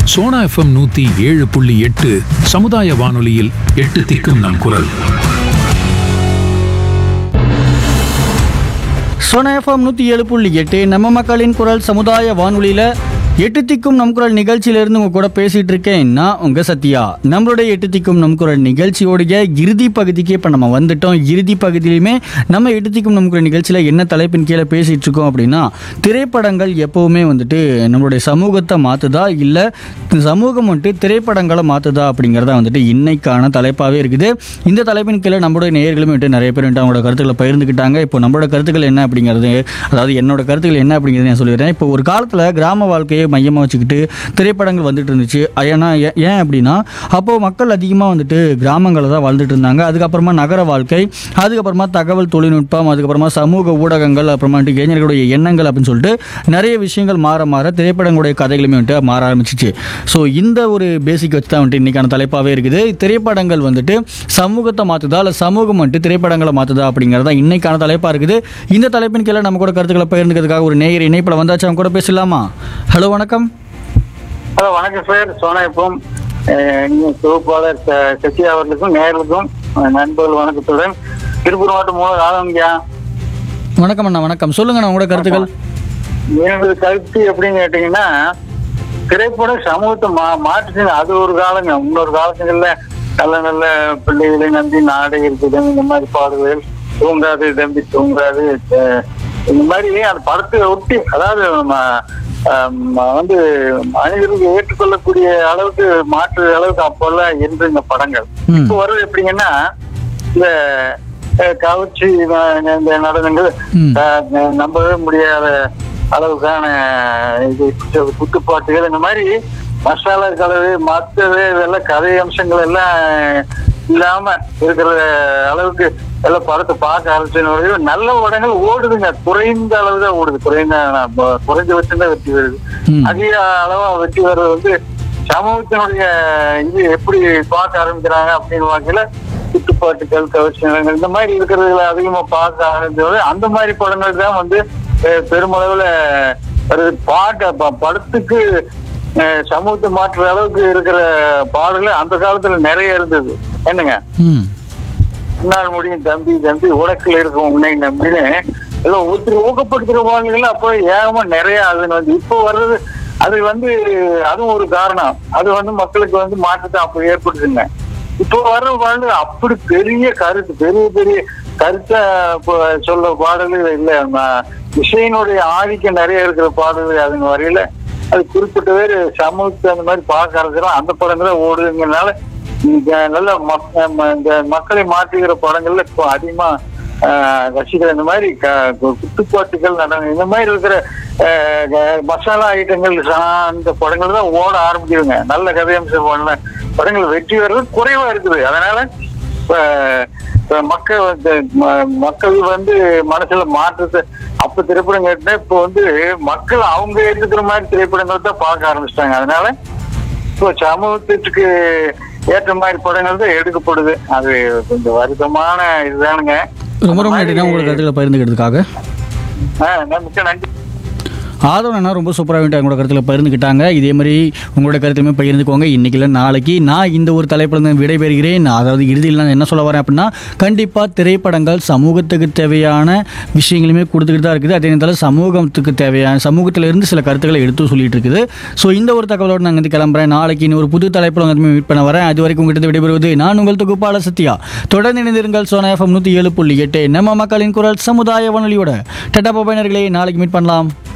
Sona FM நூத்தி ஏழு புள்ளி எட்டு சமுதாய வானொலியில் எட்டு திக்கும் நம் குரல் சோனா எஃப்எம் நூற்றி ஏழு புள்ளி எட்டு நம்ம மக்களின் குரல் சமுதாய வானொலியில் எட்டு திக்கும் நம் குரல் நிகழ்ச்சியிலிருந்து உங்க கூட பேசிட்டு இருக்கேன் நான் உங்க சத்யா நம்மளுடைய எட்டு திக்கும் நம் குரல் நிகழ்ச்சியோடைய இறுதி பகுதிக்கு இப்போ நம்ம வந்துட்டோம் இறுதி பகுதியிலுமே நம்ம எட்டு திக்கும் நம் குரல் நிகழ்ச்சியில் என்ன தலைப்பின் கீழே பேசிட்டு இருக்கோம் அப்படின்னா திரைப்படங்கள் எப்பவுமே வந்துட்டு நம்மளுடைய சமூகத்தை மாற்றுதா இல்லை சமூகம் வந்துட்டு திரைப்படங்களை மாற்றுதா அப்படிங்கிறத வந்துட்டு இன்னைக்கான தலைப்பாகவே இருக்குது இந்த தலைப்பின் கீழே நம்மளுடைய நேயர்களுமே வந்துட்டு நிறைய பேர் வந்துட்டு அவங்களோட கருத்துக்களை பகிர்ந்துக்கிட்டாங்க இப்போ நம்மளோட கருத்துக்கள் என்ன அப்படிங்கிறது அதாவது என்னோட கருத்துக்கள் என்ன அப்படிங்கிறது நான் சொல்லிடுறேன் இப்போ ஒரு காலத்தில் கிராம வாழ்க்கையை மையமாக வச்சுக்கிட்டு திரைப்படங்கள் வந்துட்டு இருந்துச்சு ஏன்னா ஏ- ஏன் அப்படின்னா அப்போது மக்கள் அதிகமாக வந்துட்டு கிராமங்களில் தான் வாழ்ந்துட்டு இருந்தாங்க அதுக்கப்புறமா நகர வாழ்க்கை அதுக்கப்புறமா தகவல் தொழில்நுட்பம் அதுக்கப்புறமா சமூக ஊடகங்கள் அப்புறமா வந்துட்டு இளைஞர்களுடைய எண்ணங்கள் அப்படின்னு சொல்லிட்டு நிறைய விஷயங்கள் மாற மாற திரைப்படங்களுடைய கதைகளுமே வந்துட்டு மாற ஆரம்பிச்சிச்சு ஸோ இந்த ஒரு பேசிக் வச்சு தான் வந்துட்டு இன்னைக்கான தலைப்பாகவே இருக்குது திரைப்படங்கள் வந்துட்டு சமூகத்தை மாற்றுதா இல்லை சமூகம் வந்துட்டு திரைப்படங்களை மாற்றுதா அப்படிங்கிறதா இன்னைக்கான தலைப்பாக இருக்குது இந்த தலைப்பின் கீழே நம்ம கூட கருத்துக்களை பகிர்ந்துக்கிறதுக்காக ஒரு நேயர் இணைப்பில் வந்தாச்சு அவங்க கூட பேசலாமா ஹலோ வணக்கம் ஹலோ வணக்கம் சார் சோனாயப்பம் தொகுப்பாளர் ச- சத்யா அவர்களுக்கும் நேயர்களுக்கும் அஹ், நண்பர்கள் வணக்கத்துடன் திருப்பூர் மாவட்டம் மூலம் ஆளுங்கய்யா வணக்கம் அண்ணா வணக்கம் சொல்லுங்க அண்ணா உங்களோட கருத்துக்கள் எனது கருத்து எப்படின்னு கேட்டீங்கன்னா திரைப்படம் சமூகத்தை மா மாற்றுச்சு அது ஒரு காலங்க இன்னொரு காலத்துங்கள்ல நல்ல நல்ல பிள்ளைகளை நம்பி நாடே இருக்குது இந்த மாதிரி பாடுகள் தூங்காது தம்பி தூங்காது அஹ், இந்த மாதிரி அந்த படத்தை ஒட்டி அதாவது ம- ஆஹ் ம- வந்து மனிதர்களுக்கு ஏற்றுக்கொள்ளக்கூடிய அளவுக்கு மாற்று அளவுக்கு அப்போல்லாம் இருந்துங்க படங்கள் ம். இப்போ வர்றது எப்படிங்கன்னா இந்த அஹ், கவர்ச்சி அஹ், இந்த நடனங்கள் ம். அஹ், ந- நம்பவே முடியாத அளவுக்கான இது குத்து- குத்துப்பாட்டுகள் இந்த மாதிரி மசாலா கலவை மற்றது இதெல்லாம் கதை அம்சங்கள் எல்லாம் இல்லாம இருக்கிற அளவுக்கு எல்லாம் படத்தை பார்க்க ஆரம்பிச்சு நல்ல படங்கள் ஓடுதுங்க குறைந்த அளவு தான் ஓடுது குறைந்த ந- குறைஞ்சபட்சம் தான் வெற்றி வருது ம். அதிக அளவா வெற்றி வர்றது வந்து சமூகத்தினுடைய இது எப்படி பார்க்க ஆரம்பிக்கிறாங்க அப்படின்னு பார்க்கல குத்துப்பாட்டுகள் கவர்ச்சி நிலங்கள் இந்த மாதிரி இருக்கிறதுல அதிகமா பார்க்க ஆரம்பிச்சது அந்த மாதிரி படங்கள் தான் வந்து அஹ், பெருமளவுல வருது பாட்டு ப- படத்துக்கு அஹ், சமூகத்தை மாற்றுற அளவுக்கு இருக்கிற பாடல்கள் அந்த காலத்துல நிறைய இருந்தது என்னங்க ம் உன்னால் முடியும் தம்பி தம்பி உனக்குல இருக்கும் உன்னை நம்பின்னு எல்லாம் ஒருத்தர் ஊக்கப்படுத்துற பாடல்கள் அப்போ ஏகமா நிறைய அது வந்து இப்போ வர்றது அது வந்து அதுவும் ஒரு காரணம் அது வந்து மக்களுக்கு வந்து மாற்றத்தை அப்போ ஏற்படுத்துங்க இப்போ வர்ற பாடல் அப்படி பெரிய கருத்து பெரிய பெரிய கருத்தை இப்போ சொல்ல பாடல்கள் இல்லை ம- இசையினுடைய ஆதிக்கம் நிறைய இருக்கிற பாடல்கள் அதுங்க வரையில அது குறிப்பிட்ட பேர் சமூகத்தை அந்த மாதிரி பார்க்க ஆரம்பிச்சிடும் அந்த படங்கள ஓடுதுங்கிறதுனால இந்த நல்ல மக்- ம- இந்த மக்களை மாற்றுகிற படங்கள்ல இப்போ அதிகமா ஆஹ், ரசிக்கிற இந்த மாதிரி க- கு- குத்துப்பாட்டுகள் நடனம் இந்த மாதிரி இருக்கிற ஆஹ், க- மசாலா ஐட்டங்கள் சார்ந்த படங்கள் தான் ஓட ஆரம்பிக்குதுங்க நல்ல கதையம்சம் பண்ண படங்கள் வெற்றி வர்றது குறைவா இருக்குது அதனால இப்ப இப்ப மக்கள் வந்து ம- மக்கள் வந்து மனசுல மாற்றத்தை அப்ப திரைப்படம் கேட்டா இப்போ வந்து மக்கள் அவங்க ஏற்றுக்கிற மாதிரி திரைப்படங்கள் தான் பார்க்க ஆரம்பிச்சிட்டாங்க அதனால இப்போ சமூகத்துக்கு ஏற்ற மாதிரி படங்கள் தான் எடுக்கப்படுது அது கொஞ்சம் வருத்தமான இதுதானுங்க ரொம்ப ரொம்ப நன்றி உங்களோட கருத்துக்களை பகிர்ந்துக்கிறதுக்காக ஆஹ் மிக்க நன்றி ஆதவன் அண்ணா ரொம்ப சூப்பராக வந்துட்டு அவங்களோட கருத்தில் பகிர்ந்துக்கிட்டாங்க இதே மாதிரி உங்களோட கருத்துமே பகிர்ந்துக்கோங்க இன்னைக்கு இல்லை நாளைக்கு நான் இந்த ஒரு தலைப்பில் இருந்து விடைபெறுகிறேன் அதாவது இறுதியில் நான் என்ன சொல்ல வரேன் அப்படின்னா கண்டிப்பாக திரைப்படங்கள் சமூகத்துக்கு தேவையான விஷயங்களுமே கொடுத்துக்கிட்டு தான் இருக்குது அதே நேரத்தில் சமூகத்துக்கு தேவையான சமூகத்தில் இருந்து சில கருத்துக்களை எடுத்து சொல்லிட்டு இருக்குது ஸோ இந்த ஒரு தகவலோடு நான் வந்து கிளம்புறேன் நாளைக்கு இன்னொரு புது தலைப்பில் வந்து மீட் பண்ண வரேன் அது வரைக்கும் உங்கள்கிட்ட விடைபெறுவது நான் உங்கள் தொகுப்பாளர் சத்யா தொடர்ந்து இணைந்திருங்கள் சோனா எஃப்எம் நூற்றி ஏழு புள்ளி எட்டு நம்ம மக்களின் குரல் சமுதாய வானொலியோட டட்டா பைனர்களே நாளைக்கு மீட் பண்ணலாம்